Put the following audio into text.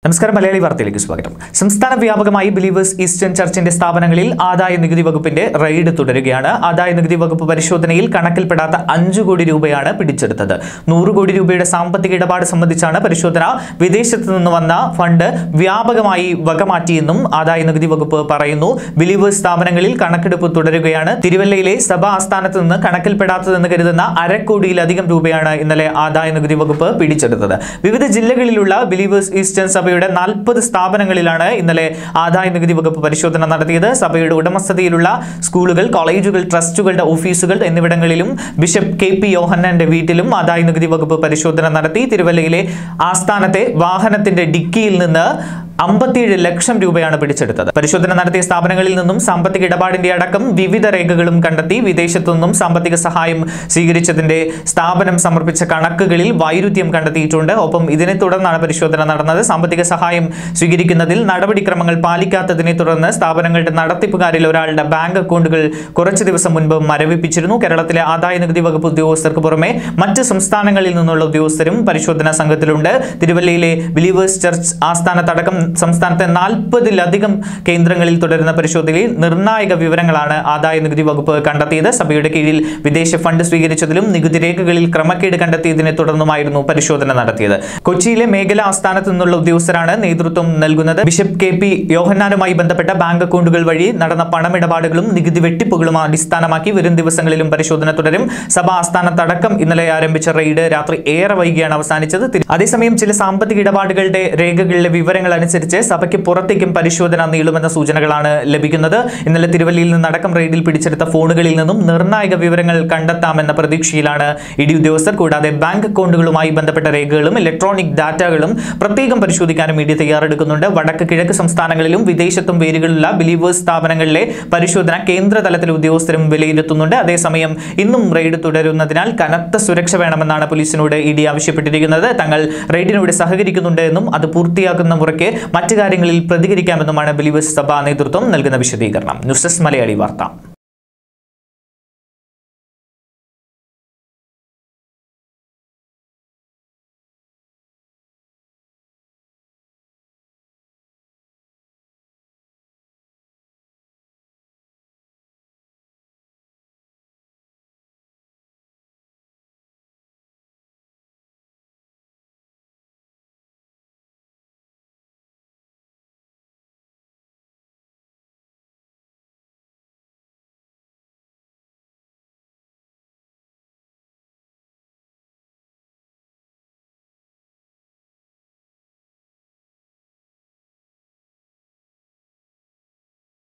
നമസ്കാരം മലയാളി വാർത്തയിലേക്ക് സ്വാഗതം സംസ്ഥാന വ്യാപകമായി ബിലീവേഴ്സ് ഈസ്റ്റേൺ ചർച്ചിന്റെ സ്ഥാപനങ്ങളിൽ ആദായ നികുതി വകുപ്പിന്റെ റെയ്ഡ് തുടരുകയാണ് ആദായ നികുതി വകുപ്പ് പരിശോധനയിൽ കണക്കിൽപ്പെടാത്ത അഞ്ചു കോടി രൂപയാണ് പിടിച്ചെടുത്തത് നൂറ് കോടി രൂപയുടെ സാമ്പത്തിക ഇടപാട് സംബന്ധിച്ചാണ് പരിശോധന വിദേശത്ത് നിന്ന് വന്ന ഫണ്ട് വ്യാപകമായി വകമാറ്റിയെന്നും ആദായ നികുതി വകുപ്പ് പറയുന്നു ബിലീവേഴ്സ് സ്ഥാപനങ്ങളിൽ കണക്കെടുപ്പ് തുടരുകയാണ് തിരുവല്ലയിലെ സഭാ ആസ്ഥാനത്ത് നിന്ന് കണക്കിൽപ്പെടാത്തതെന്ന് കരുതുന്ന അരക്കോടിയിലധികം രൂപയാണ് ഇന്നലെ ആദായ നികുതി വകുപ്പ് പിടിച്ചെടുത്തത് വിവിധ ജില്ലകളിലുള്ള ബിലീവേഴ്സ് ഈസ്റ്റേൺ സഭയുടെ നാൽപ്പത് സ്ഥാപനങ്ങളിലാണ് ഇന്നലെ ആദായ നികുതി വകുപ്പ് പരിശോധന നടത്തിയത് സഭയുടെ ഉടമസ്ഥതയിലുള്ള സ്കൂളുകൾ കോളേജുകൾ ട്രസ്റ്റുകളുടെ ഓഫീസുകൾ എന്നിവിടങ്ങളിലും ബിഷപ്പ് കെ പി യോഹന്നാന്റെ വീട്ടിലും ആദായ നികുതി വകുപ്പ് പരിശോധന നടത്തി തിരുവല്ലയിലെ ആസ്ഥാനത്തെ വാഹനത്തിന്റെ ഡിക്കിയിൽ നിന്ന് അമ്പത്തിയേഴ് ലക്ഷം രൂപയാണ് പിടിച്ചെടുത്തത് പരിശോധന നടത്തിയ സ്ഥാപനങ്ങളിൽ നിന്നും സാമ്പത്തിക ഇടപാടിന്റെ അടക്കം വിവിധ രേഖകളും കണ്ടെത്തി വിദേശത്തു നിന്നും സാമ്പത്തിക സഹായം സ്വീകരിച്ചതിന്റെ സ്ഥാപനം സമർപ്പിച്ച കണക്കുകളിൽ വൈരുദ്ധ്യം കണ്ടെത്തിയിട്ടുണ്ട് ഒപ്പം ഇതിനെ തുടർന്നാണ് പരിശോധന നടന്നത് സാമ്പത്തിക സഹായം സ്വീകരിക്കുന്നതിൽ നടപടിക്രമങ്ങൾ പാലിക്കാത്തതിനെ തുടർന്ന് സ്ഥാപനങ്ങളുടെ നടത്തിപ്പുകാരിൽ ഒരാളുടെ ബാങ്ക് അക്കൗണ്ടുകൾ കുറച്ചു ദിവസം മുൻപ് മരവിപ്പിച്ചിരുന്നു കേരളത്തിലെ ആദായ നികുതി വകുപ്പ് ഉദ്യോഗസ്ഥർക്ക് പുറമെ മറ്റ് സംസ്ഥാനങ്ങളിൽ നിന്നുള്ള ഉദ്യോഗസ്ഥരും പരിശോധനാ സംഘത്തിലുണ്ട് തിരുവല്ലയിലെ ബിലീവേഴ്സ് ചർച്ച് ആസ്ഥാനത്തടക്കം സംസ്ഥാനത്തെ നാൽപ്പതിലധികം കേന്ദ്രങ്ങളിൽ തുടരുന്ന പരിശോധനയിൽ നിർണായക വിവരങ്ങളാണ് ആദായ നികുതി വകുപ്പ് കണ്ടെത്തിയത് സഭയുടെ കീഴിൽ വിദേശ ഫണ്ട് സ്വീകരിച്ചതിലും നികുതി രേഖകളിൽ ക്രമക്കേട് കണ്ടെത്തിയതിനെ തുടർന്നുമായിരുന്നു പരിശോധന നടത്തിയത് കൊച്ചിയിലെ മേഖലാ ആസ്ഥാനത്ത് നിന്നുള്ള ഉദ്യോഗസ്ഥരാണ് നേതൃത്വം നൽകുന്നത് ബിഷപ്പ് കെ പി യോഹന്നാനുമായി ബന്ധപ്പെട്ട ബാങ്ക് അക്കൗണ്ടുകൾ വഴി നടന്ന പണമിടപാടുകളും നികുതി വെട്ടിപ്പുകളും അടിസ്ഥാനമാക്കി വരും ദിവസങ്ങളിലും പരിശോധന തുടരും സഭ ആസ്ഥാനത്തടക്കം ഇന്നലെ ആരംഭിച്ച റെയ്ഡ് രാത്രി ഏറെ വൈകിയാണ് അവസാനിച്ചത് തിരി- അതേസമയം ചില സാമ്പത്തിക ഇടപാടുകളുടെ രേഖകളിലെ വിവരങ്ങൾ അനുസരിച്ച് സഭയ്ക്ക് പുറത്തേക്കും പരിശോധന നീളുമെന്ന സൂചനകളാണ് ലഭിക്കുന്നത് ഇന്നലെ തിരുവല്ലയിൽ നിന്നടക്കം റെയ്ഡിൽ പിടിച്ചെടുത്ത ഫോണുകളിൽ നിന്നും നിർണായക വിവരങ്ങൾ കണ്ടെത്താമെന്ന പ്രതീക്ഷയിലാണ് ഇഡി ഉദ്യോഗസ്ഥർ കൂടാതെ ബാങ്ക് അക്കൗണ്ടുകളുമായി ബന്ധപ്പെട്ട രേഖകളും ഇലക്ട്രോണിക് ഡാറ്റകളും പ്രത്യേകം പരിശോധിക്കാനും ഇഡി തയ്യാറെടുക്കുന്നുണ്ട് വടക്ക് കിഴക്ക് സംസ്ഥാനങ്ങളിലും വിദേശത്തും പേരുകളുള്ള ബിലീവേഴ്സ് സ്ഥാപനങ്ങളിലെ പരിശോധന കേന്ദ്ര തലത്തിലെ ഉദ്യോഗസ്ഥരും വിലയിരുത്തുന്നുണ്ട് അതേസമയം ഇന്നും റെയ്ഡ് തുടരുന്നതിനാൽ കനത്ത സുരക്ഷ വേണമെന്നാണ് പോലീസിനോട് ഇ ഡി ആവശ്യപ്പെട്ടിരിക്കുന്നത് തങ്ങൾ റെയ്ഡിനോട് സഹകരിക്കുന്നുണ്ട് എന്നും അത് പൂർത്തിയാക്കുന്ന മുറയ്ക്ക് മറ്റു കാര്യങ്ങളിൽ പ്രതികരിക്കാമെന്നുമാണ് ബിലീവേഴ്സ് സഭ നേതൃത്വം നൽകുന്ന വിശദീകരണം ന്യൂസ് ഡെസ്ക് മലയാളി വാർത്ത